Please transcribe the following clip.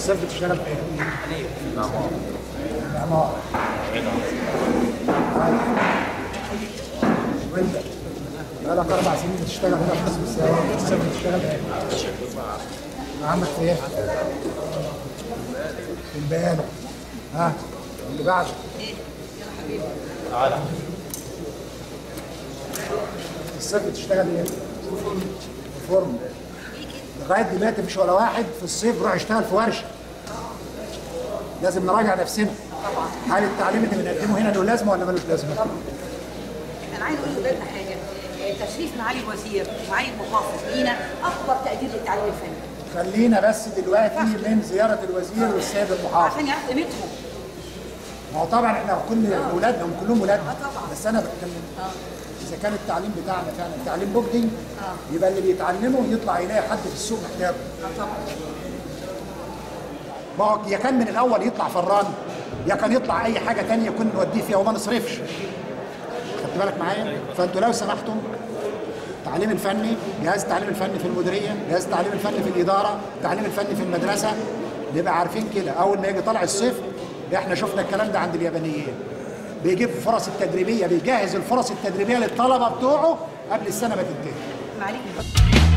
الصيف بتشتغل في ايه؟ معمار معمار وانت بقالك اربع سنين بتشتغل هنا في قسم السيارات الصيف بتشتغل في ايه؟ عمك في ايه؟ في البيانة ها اللي بعده تعالى الصيف بتشتغل ايه؟ فرن لغايه دلوقتي مفيش ولا واحد في الصيف بيروح يشتغل في ورشه لازم نراجع نفسنا هل التعليم اللي بنقدمه هنا له لازمه ولا ملوش لازمه؟ انا عايز اقول لولادنا حاجه آه، تشريف معالي الوزير ومعالي المحافظ لينا اكبر تقدير للتعليم الفني خلينا بس دلوقتي من زياره الوزير والسيد المحافظ عشان يعرف قيمتهم ما هو طبعا احنا كل اولادنا هم كلهم اولادنا آه طبعا. بس انا بتكلم اذا كان التعليم بتاعنا فعلا تعليم بوجدي يبقى اللي بيتعلمه يطلع يلاقي حد في السوق محتاجه اه طبعا ما هو يا كان من الاول يطلع فران يا كان يطلع اي حاجه تانية كنا نوديه فيها وما نصرفش خدت بالك معايا فانتوا لو سمحتم التعليم الفني جهاز التعليم الفني في المديريه جهاز التعليم الفني في الاداره التعليم الفني في المدرسه نبقى عارفين كده اول ما يجي طالع الصيف احنا شفنا الكلام ده عند اليابانيين بيجيب الفرص التدريبيه بيجهز الفرص التدريبيه للطلبه بتوعه قبل السنه ما تنتهي معالي